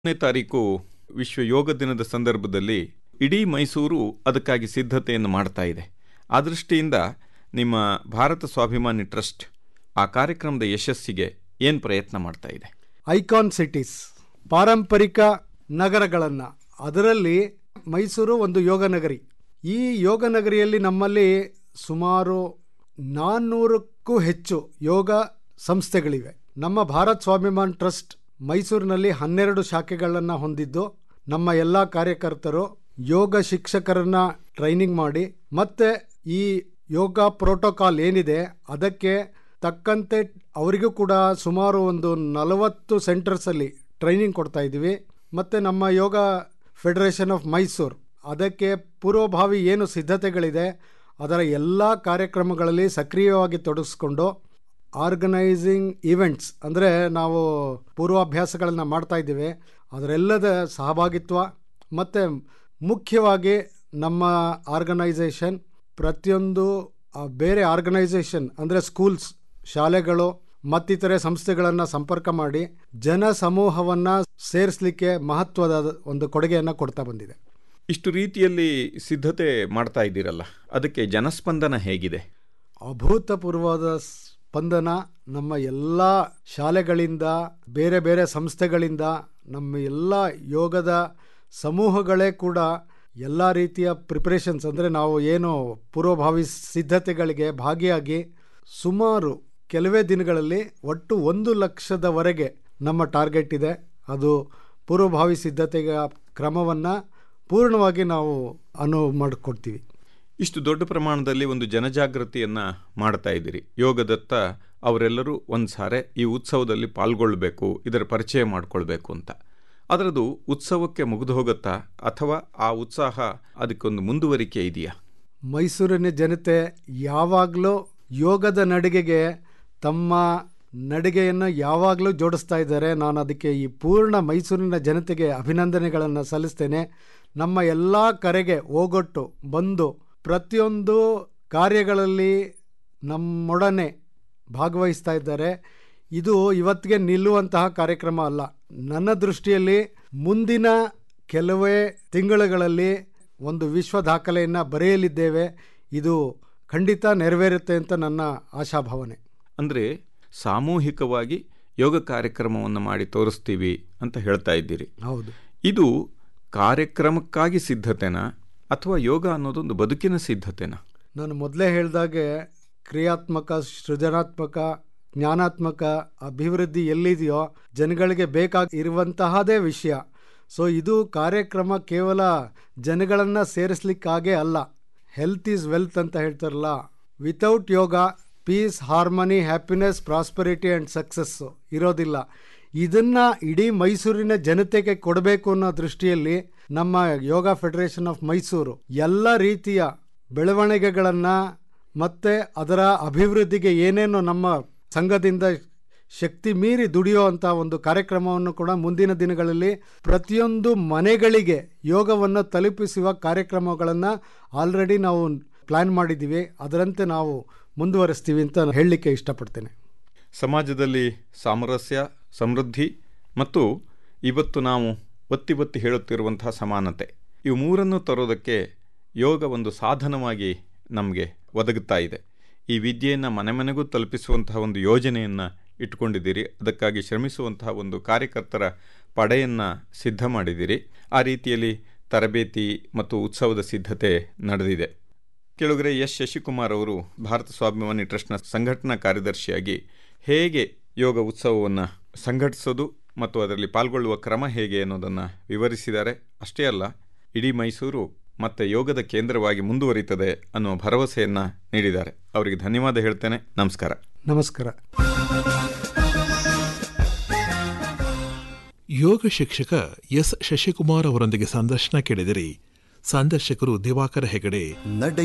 ನೇ ತಾರೀಕು ವಿಶ್ವ ಯೋಗ ದಿನದ ಸಂದರ್ಭದಲ್ಲಿ ಇಡೀ ಮೈಸೂರು ಅದಕ್ಕಾಗಿ ಸಿದ್ಧತೆಯನ್ನು ಮಾಡ್ತಾ ಇದೆ ಆ ದೃಷ್ಟಿಯಿಂದ ನಿಮ್ಮ ಭಾರತ ಸ್ವಾಭಿಮಾನಿ ಟ್ರಸ್ಟ್ ಆ ಕಾರ್ಯಕ್ರಮದ ಯಶಸ್ಸಿಗೆ ಏನು ಪ್ರಯತ್ನ ಮಾಡ್ತಾ ಇದೆ ಐಕಾನ್ ಸಿಟೀಸ್ ಪಾರಂಪರಿಕ ನಗರಗಳನ್ನು ಅದರಲ್ಲಿ ಮೈಸೂರು ಒಂದು ಯೋಗ ನಗರಿ ಈ ಯೋಗ ನಗರಿಯಲ್ಲಿ ನಮ್ಮಲ್ಲಿ ಸುಮಾರು ನಾನ್ನೂರಕ್ಕೂ ಹೆಚ್ಚು ಯೋಗ ಸಂಸ್ಥೆಗಳಿವೆ ನಮ್ಮ ಭಾರತ್ ಸ್ವಾಭಿಮಾನ್ ಟ್ರಸ್ಟ್ ಮೈಸೂರಿನಲ್ಲಿ ಹನ್ನೆರಡು ಶಾಖೆಗಳನ್ನು ಹೊಂದಿದ್ದು ನಮ್ಮ ಎಲ್ಲ ಕಾರ್ಯಕರ್ತರು ಯೋಗ ಶಿಕ್ಷಕರನ್ನ ಟ್ರೈನಿಂಗ್ ಮಾಡಿ ಮತ್ತೆ ಈ ಯೋಗ ಪ್ರೋಟೋಕಾಲ್ ಏನಿದೆ ಅದಕ್ಕೆ ತಕ್ಕಂತೆ ಅವರಿಗೂ ಕೂಡ ಸುಮಾರು ಒಂದು ನಲವತ್ತು ಸೆಂಟರ್ಸಲ್ಲಿ ಟ್ರೈನಿಂಗ್ ಕೊಡ್ತಾ ಇದ್ದೀವಿ ಮತ್ತು ನಮ್ಮ ಯೋಗ ಫೆಡರೇಷನ್ ಆಫ್ ಮೈಸೂರು ಅದಕ್ಕೆ ಪೂರ್ವಭಾವಿ ಏನು ಸಿದ್ಧತೆಗಳಿದೆ ಅದರ ಎಲ್ಲ ಕಾರ್ಯಕ್ರಮಗಳಲ್ಲಿ ಸಕ್ರಿಯವಾಗಿ ತೊಡಗಿಸ್ಕೊಂಡು ಆರ್ಗನೈಸಿಂಗ್ ಈವೆಂಟ್ಸ್ ಅಂದರೆ ನಾವು ಪೂರ್ವಾಭ್ಯಾಸಗಳನ್ನು ಮಾಡ್ತಾ ಇದ್ದೀವಿ ಅದರೆಲ್ಲದ ಸಹಭಾಗಿತ್ವ ಮತ್ತು ಮುಖ್ಯವಾಗಿ ನಮ್ಮ ಆರ್ಗನೈಸೇಷನ್ ಪ್ರತಿಯೊಂದು ಆ, ಬೇರೆ ಆರ್ಗನೈಸೇಷನ್ ಅಂದರೆ ಸ್ಕೂಲ್ಸ್ ಶಾಲೆಗಳು ಮತ್ತಿತರೆ ಸಂಸ್ಥೆಗಳನ್ನು ಸಂಪರ್ಕ ಮಾಡಿ ಜನ ಸಮೂಹವನ್ನು ಸೇರಿಸಲಿಕ್ಕೆ ಮಹತ್ವದ ಒಂದು ಕೊಡುಗೆಯನ್ನು ಕೊಡ್ತಾ ಬಂದಿದೆ ಇಷ್ಟು ರೀತಿಯಲ್ಲಿ ಸಿದ್ಧತೆ ಮಾಡ್ತಾ ಇದ್ದೀರಲ್ಲ ಅದಕ್ಕೆ ಜನಸ್ಪಂದನ ಹೇಗಿದೆ ಅಭೂತಪೂರ್ವವಾದ ಸ್ಪಂದನ ನಮ್ಮ ಎಲ್ಲ ಶಾಲೆಗಳಿಂದ ಬೇರೆ ಬೇರೆ ಸಂಸ್ಥೆಗಳಿಂದ ನಮ್ಮ ಎಲ್ಲ ಯೋಗದ ಸಮೂಹಗಳೇ ಕೂಡ ಎಲ್ಲ ರೀತಿಯ ಪ್ರಿಪ್ರೇಷನ್ಸ್ ಅಂದರೆ ನಾವು ಏನು ಪೂರ್ವಭಾವಿ ಸಿದ್ಧತೆಗಳಿಗೆ ಭಾಗಿಯಾಗಿ ಸುಮಾರು ಕೆಲವೇ ದಿನಗಳಲ್ಲಿ ಒಟ್ಟು ಒಂದು ಲಕ್ಷದವರೆಗೆ ನಮ್ಮ ಟಾರ್ಗೆಟ್ ಇದೆ ಅದು ಪೂರ್ವಭಾವಿ ಸಿದ್ಧತೆಯ ಕ್ರಮವನ್ನು ಪೂರ್ಣವಾಗಿ ನಾವು ಅನುವು ಮಾಡಿಕೊಡ್ತೀವಿ ಇಷ್ಟು ದೊಡ್ಡ ಪ್ರಮಾಣದಲ್ಲಿ ಒಂದು ಜನಜಾಗೃತಿಯನ್ನು ಮಾಡ್ತಾ ಇದ್ದೀರಿ ಯೋಗದತ್ತ ಅವರೆಲ್ಲರೂ ಒಂದು ಸಾರೆ ಈ ಉತ್ಸವದಲ್ಲಿ ಪಾಲ್ಗೊಳ್ಬೇಕು ಇದರ ಪರಿಚಯ ಮಾಡಿಕೊಳ್ಬೇಕು ಅಂತ ಅದರದು ಉತ್ಸವಕ್ಕೆ ಮುಗಿದು ಹೋಗುತ್ತಾ ಅಥವಾ ಆ ಉತ್ಸಾಹ ಅದಕ್ಕೊಂದು ಮುಂದುವರಿಕೆ ಇದೆಯಾ ಮೈಸೂರಿನ ಜನತೆ ಯಾವಾಗಲೂ ಯೋಗದ ನಡಿಗೆಗೆ ತಮ್ಮ ನಡಿಗೆಯನ್ನು ಯಾವಾಗಲೂ ಜೋಡಿಸ್ತಾ ಇದ್ದಾರೆ ನಾನು ಅದಕ್ಕೆ ಈ ಪೂರ್ಣ ಮೈಸೂರಿನ ಜನತೆಗೆ ಅಭಿನಂದನೆಗಳನ್ನು ಸಲ್ಲಿಸ್ತೇನೆ ನಮ್ಮ ಎಲ್ಲ ಕರೆಗೆ ಓಗೊಟ್ಟು ಬಂದು ಪ್ರತಿಯೊಂದು ಕಾರ್ಯಗಳಲ್ಲಿ ನಮ್ಮೊಡನೆ ಭಾಗವಹಿಸ್ತಾ ಇದ್ದಾರೆ ಇದು ಇವತ್ತಿಗೆ ನಿಲ್ಲುವಂತಹ ಕಾರ್ಯಕ್ರಮ ಅಲ್ಲ ನನ್ನ ದೃಷ್ಟಿಯಲ್ಲಿ ಮುಂದಿನ ಕೆಲವೇ ತಿಂಗಳುಗಳಲ್ಲಿ ಒಂದು ವಿಶ್ವ ದಾಖಲೆಯನ್ನು ಬರೆಯಲಿದ್ದೇವೆ ಇದು ಖಂಡಿತ ನೆರವೇರುತ್ತೆ ಅಂತ ನನ್ನ ಆಶಾಭಾವನೆ ಅಂದರೆ ಸಾಮೂಹಿಕವಾಗಿ ಯೋಗ ಕಾರ್ಯಕ್ರಮವನ್ನು ಮಾಡಿ ತೋರಿಸ್ತೀವಿ ಅಂತ ಹೇಳ್ತಾ ಇದ್ದೀರಿ ಹೌದು ಇದು ಕಾರ್ಯಕ್ರಮಕ್ಕಾಗಿ ಸಿದ್ಧತೆನಾ ಅಥವಾ ಯೋಗ ಅನ್ನೋದೊಂದು ಬದುಕಿನ ಸಿದ್ಧತೆನಾ ನಾನು ಮೊದಲೇ ಹೇಳಿದಾಗೆ ಕ್ರಿಯಾತ್ಮಕ ಸೃಜನಾತ್ಮಕ ಜ್ಞಾನಾತ್ಮಕ ಅಭಿವೃದ್ಧಿ ಎಲ್ಲಿದೆಯೋ ಜನಗಳಿಗೆ ಬೇಕಾಗಿರುವಂತಹದೇ ವಿಷಯ ಸೊ ಇದು ಕಾರ್ಯಕ್ರಮ ಕೇವಲ ಜನಗಳನ್ನು ಸೇರಿಸ್ಲಿಕ್ಕಾಗೇ ಅಲ್ಲ ಹೆಲ್ತ್ ಈಸ್ ವೆಲ್ತ್ ಅಂತ ಹೇಳ್ತಾರಲ್ಲ without yoga peace harmony happiness prosperity and success ಇರೋದಿಲ್ಲ ಇದನ್ನು ಇಡೀ ಮೈಸೂರಿನ ಜನತೆಗೆ ಕೊಡಬೇಕು ಅನ್ನೋ ದೃಷ್ಟಿಯಲ್ಲಿ ನಮ್ಮ ಯೋಗ ಫೆಡರೇಷನ್ ಆಫ್ ಮೈಸೂರು ಎಲ್ಲ ರೀತಿಯ ಬೆಳವಣಿಗೆಗಳನ್ನು ಮತ್ತು ಅದರ ಅಭಿವೃದ್ಧಿಗೆ ಏನೇನು ನಮ್ಮ ಸಂಘದಿಂದ ಶಕ್ತಿ ಮೀರಿ ದುಡಿಯೋ ಅಂಥ ಒಂದು ಕಾರ್ಯಕ್ರಮವನ್ನು ಕೂಡ ಮುಂದಿನ ದಿನಗಳಲ್ಲಿ ಪ್ರತಿಯೊಂದು ಮನೆಗಳಿಗೆ ಯೋಗವನ್ನು ತಲುಪಿಸುವ ಕಾರ್ಯಕ್ರಮಗಳನ್ನು ಆಲ್ರೆಡಿ ನಾವು ಪ್ಲ್ಯಾನ್ ಮಾಡಿದ್ದೀವಿ ಅದರಂತೆ ನಾವು ಮುಂದುವರಿಸ್ತೀವಿ ಅಂತ ಹೇಳಲಿಕ್ಕೆ ಇಷ್ಟಪಡ್ತೇನೆ ಸಮಾಜದಲ್ಲಿ ಸಾಮರಸ್ಯ ಸಮೃದ್ಧಿ ಮತ್ತು ಇವತ್ತು ನಾವು ಒತ್ತಿ ಒತ್ತಿ ಹೇಳುತ್ತಿರುವಂತಹ ಸಮಾನತೆ ಇವು ಮೂರನ್ನು ತರೋದಕ್ಕೆ ಯೋಗ ಒಂದು ಸಾಧನವಾಗಿ ನಮಗೆ ಒದಗುತ್ತಾ ಇದೆ ಈ ವಿದ್ಯೆಯನ್ನು ಮನೆ ಮನೆಗೂ ತಲುಪಿಸುವಂತಹ ಒಂದು ಯೋಜನೆಯನ್ನು ಇಟ್ಕೊಂಡಿದ್ದೀರಿ ಅದಕ್ಕಾಗಿ ಶ್ರಮಿಸುವಂತಹ ಒಂದು ಕಾರ್ಯಕರ್ತರ ಪಡೆಯನ್ನು ಸಿದ್ಧ ಮಾಡಿದ್ದೀರಿ ಆ ರೀತಿಯಲ್ಲಿ ತರಬೇತಿ ಮತ್ತು ಉತ್ಸವದ ಸಿದ್ಧತೆ ನಡೆದಿದೆ ಕೆಳಗರೆ ಎಸ್ ಶಶಿಕುಮಾರ್ ಅವರು ಭಾರತ ಸ್ವಾಭಿಮಾನಿ ಟ್ರಸ್ಟ್ನ ಸಂಘಟನಾ ಕಾರ್ಯದರ್ಶಿಯಾಗಿ ಹೇಗೆ ಯೋಗ ಉತ್ಸವವನ್ನು ಸಂಘಟಿಸೋದು ಮತ್ತು ಅದರಲ್ಲಿ ಪಾಲ್ಗೊಳ್ಳುವ ಕ್ರಮ ಹೇಗೆ ಅನ್ನೋದನ್ನು ವಿವರಿಸಿದ್ದಾರೆ ಅಷ್ಟೇ ಅಲ್ಲ ಇಡೀ ಮೈಸೂರು ಮತ್ತೆ ಯೋಗದ ಕೇಂದ್ರವಾಗಿ ಮುಂದುವರಿತದೆ ಅನ್ನೋ ಭರವಸೆಯನ್ನು ನೀಡಿದ್ದಾರೆ ಅವರಿಗೆ ಧನ್ಯವಾದ ಹೇಳ್ತೇನೆ ನಮಸ್ಕಾರ ನಮಸ್ಕಾರ ಯೋಗ ಶಿಕ್ಷಕ ಎಸ್ ಶಶಿಕುಮಾರ್ ಅವರೊಂದಿಗೆ ಸಂದರ್ಶನ ಕೇಳಿದಿರಿ ಸಂದರ್ಶಕರು ದಿವಾಕರ ಹೆಗಡೆ ನಡೆ